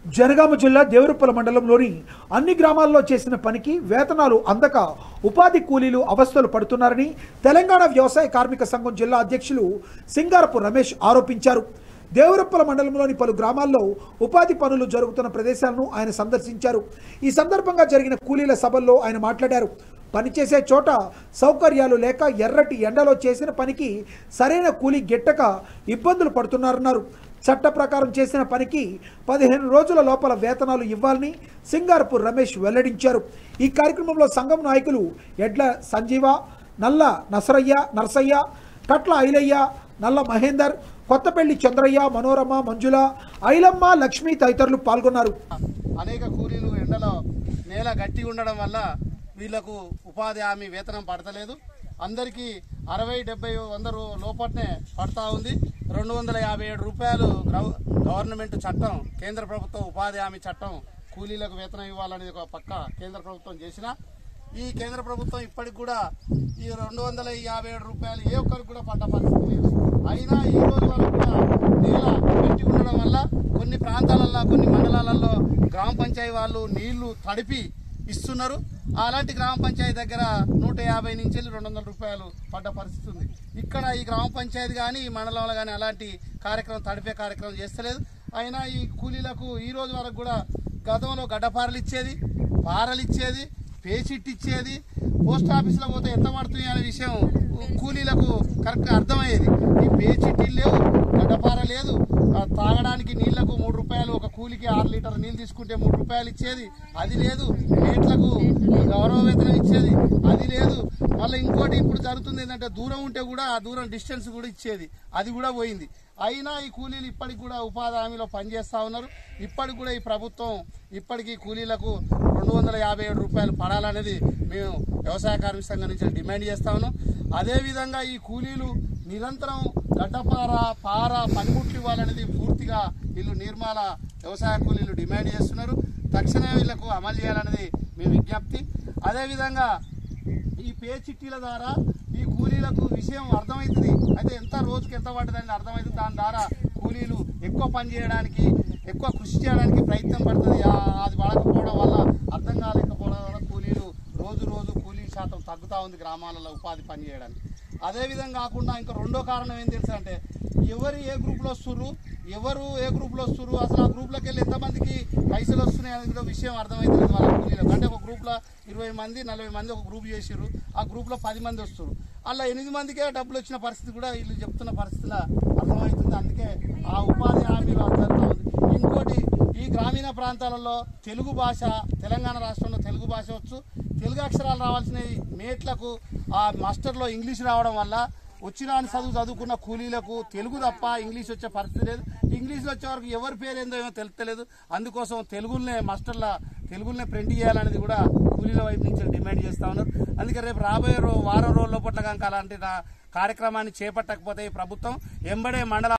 జనగామ జిల్లా దేవరుప్పల మండలంలోని అన్ని గ్రామాల్లో చేసిన పనికి వేతనాలు అందక ఉపాధి కూలీలు అవస్థలు పడుతున్నారని తెలంగాణ వ్యవసాయ కార్మిక సంఘం జిల్లా అధ్యక్షులు సింగారపు రమేష్ ఆరోపించారు దేవరుప్పల మండలంలోని పలు గ్రామాల్లో ఉపాధి పనులు జరుగుతున్న ప్రదేశాలను ఆయన సందర్శించారు ఈ సందర్భంగా జరిగిన కూలీల సభల్లో ఆయన మాట్లాడారు పనిచేసే చోట సౌకర్యాలు లేక ఎర్రటి ఎండలో చేసిన పనికి సరైన కూలీ గిట్టక ఇబ్బందులు పడుతున్నారన్నారు చట్ట ప్రకారం చేసిన పనికి పదిహేను రోజుల లోపల వేతనాలు ఇవ్వాలని సింగారపు రమేష్ వెల్లడించారు ఈ కార్యక్రమంలో సంఘం నాయకులు ఎడ్ల సంజీవ నల్ల నసరయ్య నరసయ్య కట్ల ఐలయ్య నల్ల మహేందర్ కొత్తపల్లి చంద్రయ్య మనోరమ మంజుల ఐలమ్మ లక్ష్మి తదితరులు పాల్గొన్నారు అనేక కూలీలు ఎండలో నేల గట్టి ఉండడం వల్ల వీళ్లకు ఉపాధి హామీ వేతనం పడతలేదు అందరికీ అరవై డెబ్బై వంద రూ- లోపట్నే పడతా ఉంది రెండు వందల యాభై ఏడు రూపాయలు గ్రవ- గవర్నమెంట్ చట్టం కేంద్ర ప్రభుత్వం ఉపాధి హామీ చట్టం కూలీలకు వేతనం ఇవ్వాలనేది ఒక పక్క కేంద్ర ప్రభుత్వం చేసిన ఈ కేంద్ర ప్రభుత్వం ఇప్పటికి కూడా ఈ రెండు వందల యాభై ఏడు రూపాయలు ఏ ఒక్కరికి కూడా పడ్డ పరిస్థితి లేదు అయినా ఈ రోజు వరకు కూడా నేల గట్టి ఉండడం వల్ల కొన్ని ప్రాంతాలలో కొన్ని మండలాలలో గ్రామ పంచాయతీ వాళ్ళు నీళ్లు తడిపి ఇస్తున్నారు అలాంటి గ్రామ పంచాయతీ దగ్గర నూట యాభై నుంచి వెళ్ళి రెండు వందల రూపాయలు పడ్డ పరిస్థితి ఉంది ఇక్కడ ఈ గ్రామ పంచాయతీ కానీ ఈ మండలంలో కానీ అలాంటి కార్యక్రమం తడిపే కార్యక్రమం చేస్తలేదు అయినా ఈ కూలీలకు ఈ రోజు వరకు కూడా గతంలో గడ్డపారలు ఇచ్చేది పారలు ఇచ్చేది పేచిట్ ఇచ్చేది పోస్ట్ ఆఫీసులో పోతే ఎంత పడుతుంది అనే విషయం కూలీలకు కరెక్ట్గా అర్థమయ్యేది ఈ పేచిట్టీలు లేవు గడ్డపార లేదు ఆ తాగడానికి నీళ్లకు మూడు రూపాయలు ఒక కూలికి ఆరు లీటర్ నీళ్ళు తీసుకుంటే మూడు రూపాయలు ఇచ్చేది అది లేదు రేట్లకు గౌరవ వేతనం ఇచ్చేది అది లేదు మళ్ళీ ఇంకోటి ఇప్పుడు జరుగుతుంది ఏంటంటే దూరం ఉంటే కూడా ఆ దూరం డిస్టెన్స్ కూడా ఇచ్చేది అది కూడా పోయింది అయినా ఈ కూలీలు ఇప్పటికి కూడా ఉపాధి హామీలో పనిచేస్తా ఉన్నారు ఇప్పటికి కూడా ఈ ప్రభుత్వం ఇప్పటికీ కూలీలకు రెండు వందల యాభై ఏడు రూపాయలు పడాలనేది మేము వ్యవసాయ కార్మిక సంఘం నుంచి డిమాండ్ చేస్తా ఉన్నాం అదేవిధంగా ఈ కూలీలు నిరంతరం గడ్డపార పార పనిముట్లు ఇవ్వాలనేది పూర్తిగా వీళ్ళు నిర్మాల వ్యవసాయ కూలీలు డిమాండ్ చేస్తున్నారు తక్షణమే వీళ్లకు అమలు చేయాలనేది మేము విజ్ఞప్తి అదేవిధంగా ఈ పే చిట్టీల ద్వారా ఈ కూలీలకు విషయం అర్థమవుతుంది అయితే ఎంత రోజుకి ఎంత పడుతుందని అర్థమవుతుంది దాని ద్వారా కూలీలు ఎక్కువ పని చేయడానికి ఎక్కువ కృషి చేయడానికి ప్రయత్నం పడుతుంది ఆ- అది పడకపోవడం వల్ల అర్థం కాలేకపోవడం వల్ల కూలీలు రోజు రోజు కూలీ శాతం తగ్గుతూ ఉంది గ్రామాలలో ఉపాధి పని చేయడానికి అదే విధంగా కాకుండా ఇంకా రెండో కారణం ఏం తెలుసు అంటే ఎవరు ఏ గ్రూప్లో వస్తుర్రు ఎవరు ఏ గ్రూప్లో వస్తుర్రు అసలు ఆ గ్రూప్లోకి వెళ్ళి ఎంతమందికి పైసలు వస్తున్నాయి అనేది కూడా విషయం అర్థమవుతుంది వాళ్ళ కూలీలకు అంటే ఒక గ్రూప్లో ఇరవై మంది నలభై మంది ఒక గ్రూప్ చేసిర్రు ఆ గ్రూప్లో పది మంది వస్తారు అలా ఎనిమిది మందికే డబ్బులు వచ్చిన పరిస్థితి కూడా వీళ్ళు చెప్తున్న పరిస్థితిలో అర్థమవుతుంది అందుకే ఆ ఉపాధి హామీలో అర్థమవుతా ఉంది ఇంకోటి ఈ గ్రామీణ ప్రాంతాలలో తెలుగు భాష తెలంగాణ రాష్ట్రంలో తెలుగు భాష వచ్చు తెలుగు అక్షరాలు రావాల్సినవి మేట్లకు ఆ మాస్టర్లో ఇంగ్లీష్ రావడం వల్ల వచ్చిన చదువు చదువుకున్న కూలీలకు తెలుగు తప్ప ఇంగ్లీష్ వచ్చే పరిస్థితి లేదు ఇంగ్లీష్ వచ్చే వరకు ఎవరి పేరు ఏందో ఏమో తెలుస్తలేదు అందుకోసం తెలుగునే మాస్టర్ల తెలుగునే ప్రింట్ చేయాలనేది కూడా కూలీల వైపు నుంచి డిమాండ్ చేస్తా ఉన్నారు అందుకే రేపు రాబోయే రో వారం రోజుల లోపల కనుక అలాంటి నా కార్యక్రమాన్ని చేపట్టకపోతే ఈ ప్రభుత్వం ఎంబడే మండల